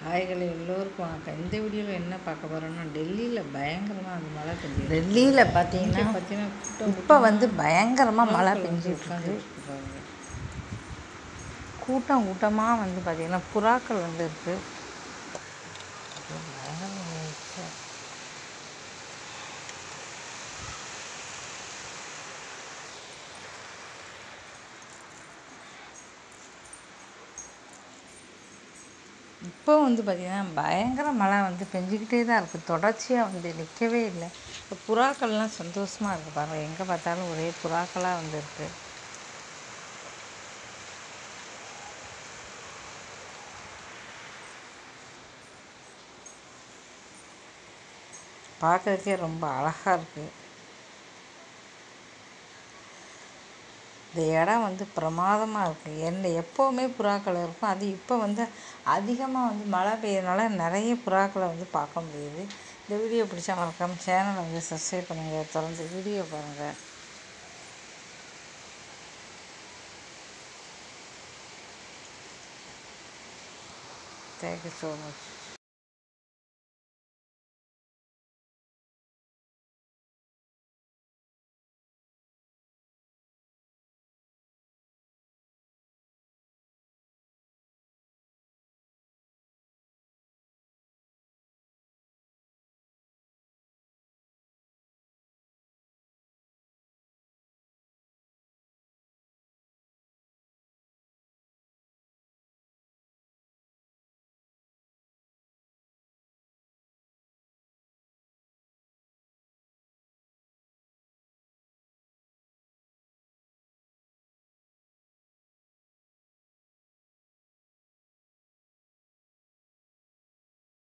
ஹாய்களை எல்லோருக்கும் வணக்கம் இந்த வீடியோவில் என்ன பார்க்க போகிறோம்னா டெல்லியில் பயங்கரமாக அந்த மழை பெஞ்சு டெல்லியில் பார்த்தீங்கன்னா பார்த்தீங்கன்னா கூட்டம் இப்போ வந்து பயங்கரமாக மழை பெஞ்சிட்டு உட்காந்து இருக்கு கூட்டம் கூட்டமாக வந்து பார்த்தீங்கன்னா புறாக்கள் வந்து இருக்கு இப்போ வந்து பார்த்திங்கன்னா பயங்கர மழை வந்து பெஞ்சிக்கிட்டே தான் இருக்குது தொடர்ச்சியாக வந்து நிற்கவே இல்லை இப்போ புறாக்கள்லாம் சந்தோஷமாக இருக்குது பாருங்கள் எங்கே பார்த்தாலும் ஒரே புறாக்களாக வந்து இருக்குது பார்க்குறதுக்கே ரொம்ப அழகாக இருக்குது இந்த இடம் வந்து பிரமாதமாக இருக்குது என்ன எப்போவுமே புறாக்கள் இருக்கும் அது இப்போ வந்து அதிகமாக வந்து மழை பெய்யறதுனால நிறைய புறாக்களை வந்து பார்க்க முடியுது இந்த வீடியோ பிடிச்சா மறக்காம சேனலை வந்து சப்ஸ்கிரைப் பண்ணுங்கள் தொடர்ந்து வீடியோ பாருங்கள் தேங்க்யூ ஸோ மச்